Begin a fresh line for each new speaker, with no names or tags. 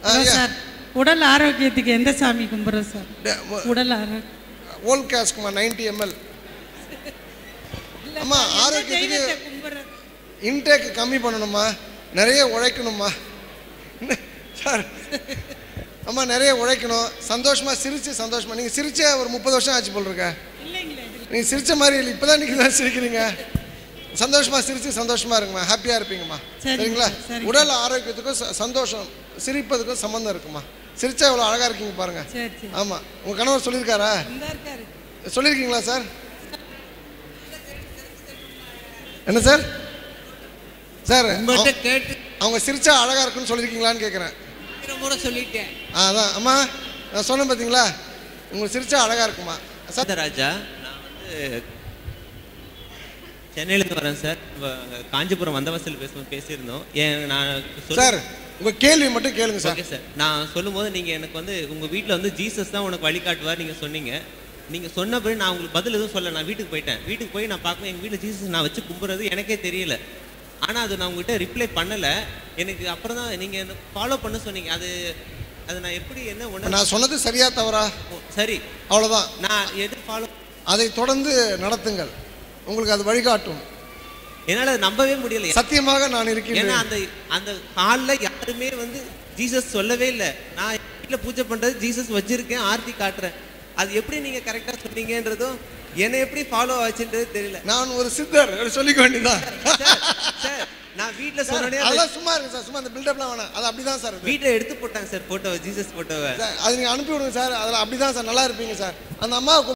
Hello
yeah.
Sir உடல் ஆரோக்கியத்துக்கு எந்த சாமி கும்பிட்றோம் சார் உடல் ஆரோக்கியம்
ஓல் கேஸ்க்குமா நைன்டி எம்எல் அம்மா ஆரோக்கியத்துக்கு
கும்பிட்றது
இன்டேக் கம்மி பண்ணணுமா நிறைய உழைக்கணுமா என்ன சார் அம்மா நிறைய உழைக்கணும் சந்தோஷமா சிரிச்சு சந்தோஷமா நீங்கள் சிரிச்சே ஒரு முப்பது வருஷம் ஆச்சு போல் இருக்க
இல்லைங்களே இது
நீங்கள் சிரிச்ச மாதிரி இல்லை இப்போ தான் நீங்கள் தான் சிரிக்கிறீங்க சந்தோஷமா சிரிச்சு சந்தோஷமா இருங்கம்மா ஹாப்பியாக இருப்பீங்கம்மா
சரிங்க,
சரிங்களா
சரிங்க.
உடல் ஆரோக்கியத்துக்கும் ச- சந்தோஷம் சிரிப்பதுக்கும் சம்மந்தம் இருக்குமா சிரிச்சா எவ்வளோ அழகாக இருக்கீங்க பாருங்க
சரி சரி
ஆமாம் உங்கள் கணவர் சொல்லியிருக்காரா
இந்த இருக்காரு
சொல்லியிருக்கீங்களா சார் என்ன சார் சார்
உங்கள்கிட்ட கேட்டு
அவங்க சிரிச்சா அழகா இருக்குன்னு சொல்லியிருக்கீங்களான்னு கேட்குறேன்
இத்தனை முறை சொல்லிட்டேன்
ஆ அதான் அம்மா நான் சொன்னேன் பார்த்தீங்களா உங்களுக்கு சிரிச்சா அழகா இருக்குமா சார்
ராஜா நான் வந்து சென்னையிலேருந்து வரேன் சார் இப்போ அங்க காஞ்சிபுரம் வந்தவாசல் பேசும்போது பேசியிருந்தோம் ஏன் நான் சொல்ல-
சார் உங்க கேள்வி மட்டும் கேளுங்க சார்
ஓகே சார் நான் சொல்லும்போது நீங்கள் எனக்கு வந்து உங்கள் வீட்டில் வந்து ஜீசஸ் தான் உனக்கு வழிகாட்டுவார் நீங்கள் சொன்னீங்க நீங்கள் சொன்ன பிறகு நான் உங்களுக்கு பதில் எதுவும் சொல்ல நான் வீட்டுக்கு போயிட்டேன் வீட்டுக்கு போய் நான் பார்க்கும்போது எங்கள் வீட்டில் ஜீசஸ் நான் வச்சு கும்பிட்றது எனக்கே தெரியல ஆனால் அது நான் உங்ககிட்ட ரிப்ளை பண்ணலை எனக்கு அப்புறம் தான் நீங்கள் என்ன ஃபாலோ பண்ண சொன்னீங்க அது அது நான் எப்படி என்ன
இப்ப
உணர்
நான் சொன்னது சரியா தவறா
சரி
அவ்வளவுதான்
நான் எது ஃபாலோ
அதை தொடர்ந்து நடத்துங்கள் உங்களுக்கு அது வழிகாட்டும்
என்னால் அதை நம்பவே முடியல
சத்தியமாக நான்
ஏன்னா
இருக்கின்றேன்
அந்த அந்த ஹாலில் யாருமே வந்து ஜீசஸ் சொல்லவே இல்லை நான் வீட்டில் பூஜை பண்ணுறது ஜீசஸ் வச்சிருக்கேன் ஆர்த்தி காட்டுறேன் அது எப்படி நீங்கள் கரெக்டாக சொன்னீங்கன்றதும் என்னை எப்படி ஃபாலோ ஆச்சுன்றது தெரியல
நான் ஒரு சித்தர் அப்படி சொல்லிக்க வேண்டியதான்
சார் சார் நான் வீட்டில் சொன்னோடனே அந்த
அதெல்லாம் சும்மா இருக்கு சார் சும்மா அந்த பில்டப்லாம் வேணாம் அது அப்படிதான் சார் அது.
வீட்டில் எடுத்து போட்டாங்க சார் ஃபோட்டோவை ஜீசஸ் ஃபோட்டோவை
சார், அது நீங்க அனுப்பி விடுங்க சார் அதில் அப்படிதான் சார் நல்லா இருப்பீங்க சார் அந்த அம்மா